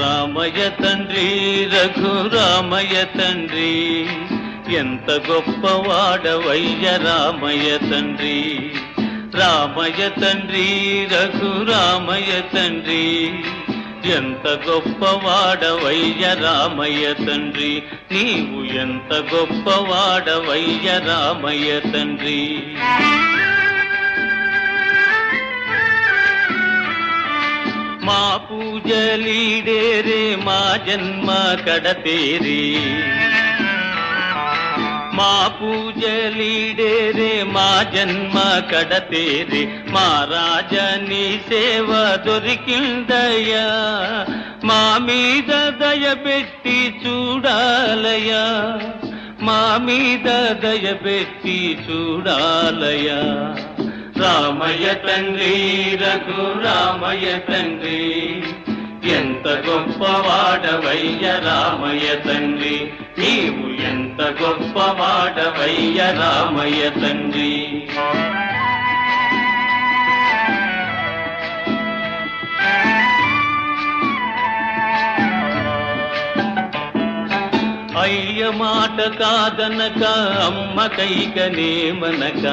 రామయ్య తండ్రి రఘురామయ్య తండ్రి ఎంత గొప్పవాడవయ్య రామయ్య తండ్రి రామయ్య తండ్రి రఘురామయ్య తండ్రి ఎంత గొప్పవాడవయ్య రామయ్య తండ్రి నీవు ఎంత గొప్పవాడవయ్య రామయ్య తండ్రి మా పూజలీడేరే మా జన్మ కడతేరి మా పూజలీడేరే మా జన్మ కడతేరి మా రాజని సేవ దొరికిందయ్యా మా మీద దయబెట్టి చూడాలయ్యా మా మీద దయబెట్టి చూడాలయ్యా రామయ్య తండ్రి రఘు రామయ్య తండ్రి ఎంత గొప్పవాడవయ్య రామయ్య తండ్రి నీవు ఎంత గొప్పవాడవయ్య రామయ్య తండ్రి అయ్య మాట కాదనక అమ్మ కైకనేమనక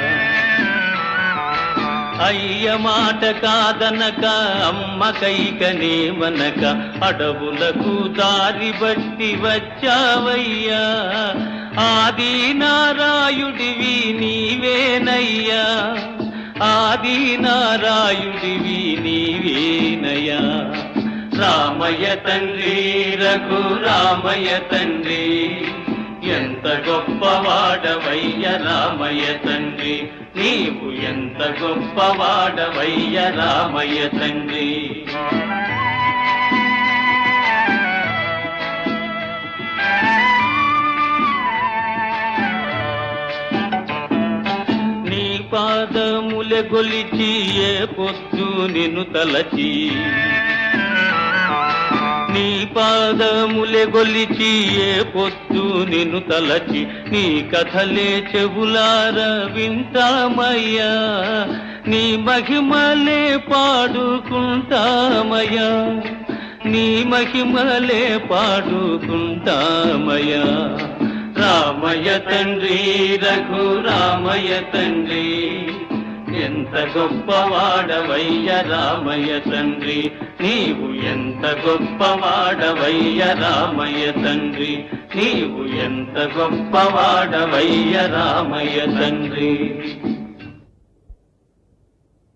అయ్య మాట కాదనక అమ్మ కైకనేమనక అడవులకు దారి బట్టి వచ్చావయ్యా ఆది నారాయుడివి నీవేనయ్యా ఆది నారాయుడివి నీవేనయ్యా రామయ్య తండ్రి రఘు రామయ్య తండ్రి ఎంత గొప్పవాడవయ్య రామయ్య తండ్రి నీవు ఎంత గొప్పవాడవయ్య రామయ్య తండ్రి నీ పాదముల గొలిచి ఏ పొద్దు నిన్ను తలచి నీ పాదములే గొలిచి ఏ పొద్దు నిన్ను తలచి నీ కథలే చెవులార వింటామయ్యా నీ మహిమలే పాడుకుంటామయ్యా నీ మహిమలే పాడుకుంటామయ్యా రామయ్య తండ్రి రఘు రామయ్య తండ్రి ఎంత గొప్పవాడవయ్య రామయ్య తండ్రి నీవు ఎంత గొప్పవాడవయ్య రామయ్య తండ్రి నీవు ఎంత గొప్పవాడవయ్య రామయ్య తండ్రి